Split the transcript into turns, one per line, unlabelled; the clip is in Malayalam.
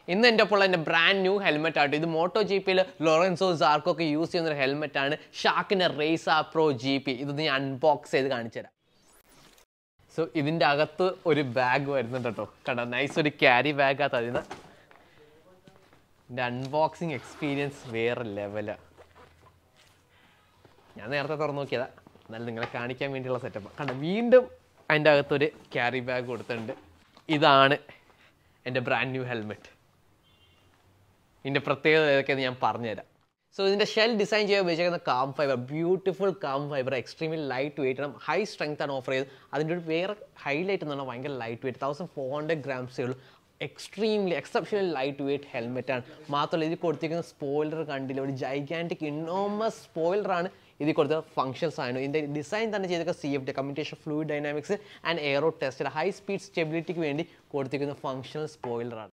ഇന്ന് എൻ്റെ ഒപ്പം എൻ്റെ ബ്രാൻഡ് ന്യൂ ഹെൽമെറ്റ് ആട്ടോ ഇത് മോട്ടോ ജി പിയിൽ ലോറൻസോ സാർക്കോ ഒക്കെ യൂസ് ചെയ്യുന്ന ഒരു ഹെൽമെറ്റ് ആണ് ഷാക്കിൻ്റെ race R pro G P ഇത് ഞാൻ അൺബോക്സ് ചെയ്ത് കാണിച്ചു തരാം സോ ഇതിൻ്റെ അകത്ത് ഒരു ബാഗ് വരുന്നുണ്ട് കേട്ടോ കണ്ടോ നൈസ് ഒരു ക്യാരി ബാഗാണ് അതിന് എൻ്റെ അൺബോക്സിങ് എക്സ്പീരിയൻസ് വേറെ ലെവലാണ് ഞാൻ നേരത്തെ തുറന്നു നോക്കിയതാ എന്നാലും നിങ്ങളെ കാണിക്കാൻ വേണ്ടിയുള്ള സെറ്റപ്പ് കണ്ട വീണ്ടും അതിൻ്റെ അകത്തൊരു ക്യാരി ബാഗ് കൊടുത്തിട്ടുണ്ട് ഇതാണ് എൻ്റെ ബ്രാൻഡ് ന്യൂ ഹെൽമെറ്റ് ഇതിൻ്റെ പ്രത്യേകത ഏതൊക്കെയെന്ന് ഞാൻ പറഞ്ഞുതരാം സോ ഇതിൻ്റെ ഷെൽ ഡിസൈൻ ചെയ്യാൻ ഉപയോഗിച്ചിരിക്കുന്ന carbon fibre beautiful carbon fibre extremely light weight ആണ് ഹൈ സ്ട്രെങ്ത് ആണ് ഓഫർ ചെയ്തത് അതിൻ്റെ ഒരു വേറെ ഹൈലൈറ്റ് എന്ന് പറഞ്ഞാൽ ഭയങ്കര light weight thousand four hundred ഗ്രാംസേ ഉള്ളൂ extremely exceptional light weight helmet ആണ് മാത്രമല്ല ഇതിൽ കൊടുത്തിരിക്കുന്ന സ്പോയിലർ കണ്ടില്ല ഒരു ജൈഗാൻറ്റിക് ഇന്നോമസ് സ്പോയിലറാണ് ഇതിൽ കൊടുത്ത ഫംഗ്ഷൻസ് ആണ് ഇതിൻ്റെ ഡിസൈൻ തന്നെ ചെയ്തൊക്കെ C F D communication fluid dynamics and aero test high speed സ്റ്റെബിലിറ്റിക്ക് വേണ്ടി കൊടുത്തിരിക്കുന്ന ഫംഗ്ഷണൽ സ്പോയിലറാണ്